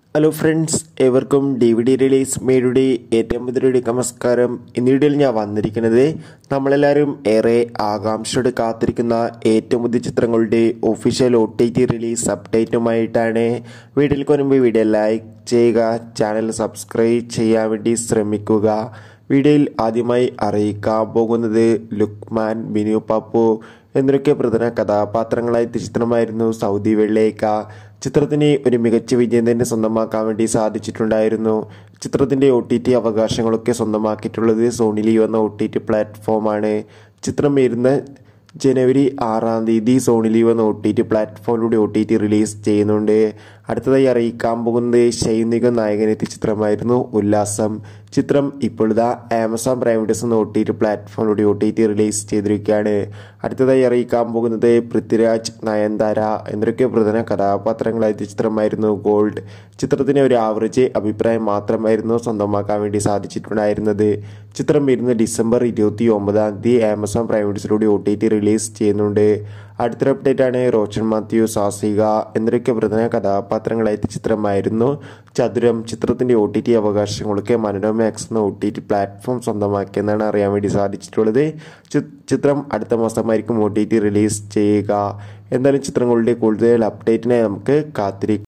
hello friends ഏവർക്കും D V D release മേയുടെ ഏറ്റവും പുതിയൊരു നമസ്കാരം ഇന്ന് വീഡിയോയിൽ ഞാൻ വന്നിരിക്കുന്നത് നമ്മളെല്ലാവരും ഏറെ ആകാംക്ഷയോടെ കാത്തിരിക്കുന്ന ഏറ്റവും പുതിയ ചിത്രങ്ങളുടെ official O T T release അപ്ഡേറ്റുമായിട്ടാണ് വീഡിയോയിൽ വരുമ്പോൾ വീഡിയോ ലൈക്ക് ചെയ്യുക ചാനൽ സബ്സ്ക്രൈബ് ചെയ്യാൻ വേണ്ടി ശ്രമിക്കുക വീഡിയോയിൽ ആദ്യമായി അറിയിക്കാൻ പോകുന്നത് ലുക്മാൻ ബിനു പാപ്പു എന്നൊക്കെ പ്രധാന കഥാപാത്രങ്ങളായ ചിത്രമായിരുന്നു സൗദി വെള്ളേക്ക ചിത്രത്തിന് ഒരു മികച്ച വിജയം തന്നെ സ്വന്തമാക്കാൻ വേണ്ടി സാധിച്ചിട്ടുണ്ടായിരുന്നു ചിത്രത്തിന്റെ ഒ ടി ടി അവകാശങ്ങളൊക്കെ സ്വന്തമാക്കിയിട്ടുള്ളത് സോണി ലീവ് എന്ന ഒ ടി ടി പ്ലാറ്റ്ഫോമാണ് ചിത്രം വരുന്ന ജനുവരി ആറാം തീയതി സോണി ലീവ് എന്ന ഒ ടി ടി പ്ലാറ്റ്ഫോമിലൂടെ ഒ ടി ടി റിലീസ് ചെയ്യുന്നുണ്ട് അടുത്തതായി അറിയിക്കാൻ പോകുന്നത് ശൈനിക നായകനെത്തിയ ചിത്രമായിരുന്നു ഉല്ലാസം ചിത്രം ഇപ്പോഴത്തെ ആമസോൺ പ്രൈം വീഡിയോസ് എന്ന ഒ ടി ടി പ്ലാറ്റ്ഫോമിലൂടെ ഒ ടി ടി റിലീസ് ചെയ്തിരിക്കുകയാണ് അടുത്തതായി അറിയിക്കാൻ പോകുന്നത് പൃഥ്വിരാജ് നയൻതാര എന്നൊക്കെ പ്രധാന കഥാപാത്രങ്ങളായ ചിത്രമായിരുന്നു ഗോൾഡ് ചിത്രത്തിന് ഒരു ആവറേജ് അഭിപ്രായം മാത്രമായിരുന്നു സ്വന്തമാക്കാൻ വേണ്ടി സാധിച്ചിട്ടുണ്ടായിരുന്നത് ചിത്രം വരുന്ന ഡിസംബർ ഇരുപത്തി ഒമ്പതാം തീയതി ആമസോൺ പ്രൈം വീഡിയോസിലൂടെ ഒ ടി ടി റിലീസ് ചെയ്യുന്നുണ്ട് അടുത്തൊരു അപ്ഡേറ്റ് ആണ് റോഷൻ മാത്യു സാസിക എന്നൊക്കെ പ്രധാന കഥാപാത്രങ്ങളായ ചിത്രമായിരുന്നു ചതുരം ചിത്രത്തിന്റെ ഒ ടി ടി അവകാശങ്ങളൊക്കെ മനോരമാക്സ് എന്ന ഒ ടി ടി പ്ലാറ്റ്ഫോം സ്വന്തമാക്കിയെന്നാണ് അറിയാൻ വേണ്ടി സാധിച്ചിട്ടുള്ളത് ചിത്രം അടുത്ത മാസമായിരിക്കും ഒ ടി ടി റിലീസ് ചെയ്യുക എന്തായാലും ചിത്രങ്ങളുടെ കൂടുതൽ അപ്ഡേറ്റിനായി നമുക്ക് കാത്തിരിക്കാം